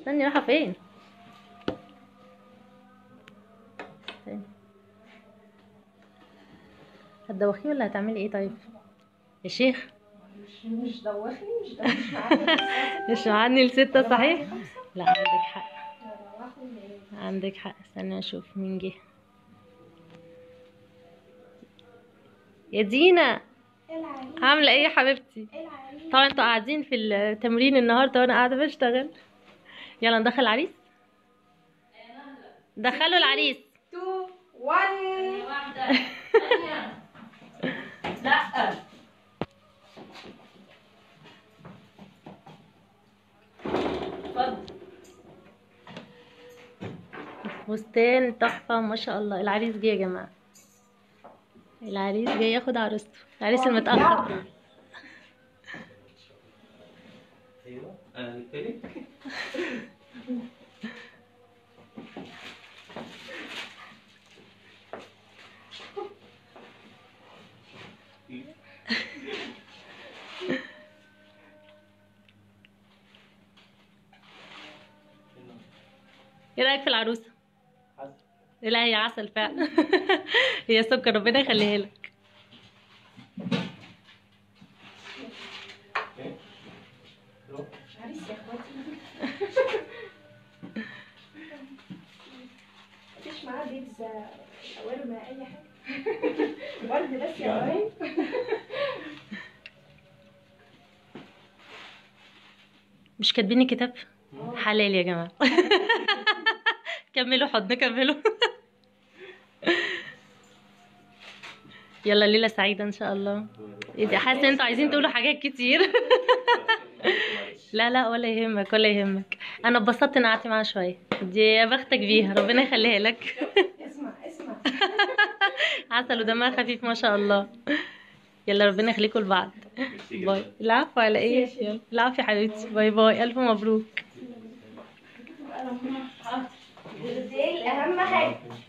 استني رايحه فين استني. هتدوخيه ولا هتعملي ايه طيب يا شيخ مش مش دوخني مش دوخني معايا مش عني لستة صحيح لا عندك حق دوخني ليه؟ عندك حق استنى اشوف مين جه يا دينا ايه العريس عامله ايه يا حبيبتي ايه العريس طبعا انتوا قاعدين في التمرين النهارده وانا قاعده بشتغل يلا ندخل العريس دخلوا العريس 2 1 لا اتفضل فستان تحفه ما شاء الله العريس جه يا جماعه العريس جاي ياخد عروسته العريس المتاخر ايوه انا نبتدي ايه رايك في العروسه لا هي عسل فعلا هي سكر ربنا يخليها لك عريس يا اخواتي مفيش معاه بيتزا شاورما اي حاجه ورد بس يا ابراهيم مش كاتبين الكتاب حلال يا جماعه كملوا حضن كملوا يلا ليله سعيده ان شاء الله إيه ده، حاسه ان انتوا عايزين تقولوا حاجات كتير لا لا ولا يهمك ولا يهمك انا اتبسطت ان قعدت معاها شويه دي يا بختك بيها ربنا يخليها لك اسمع اسمع عسل ودمها خفيف ما شاء الله يلا ربنا يخليكم لبعض باي العفو على ايه يلا العفو يا حبيبتي باي باي الف مبروك دي اهم حاجه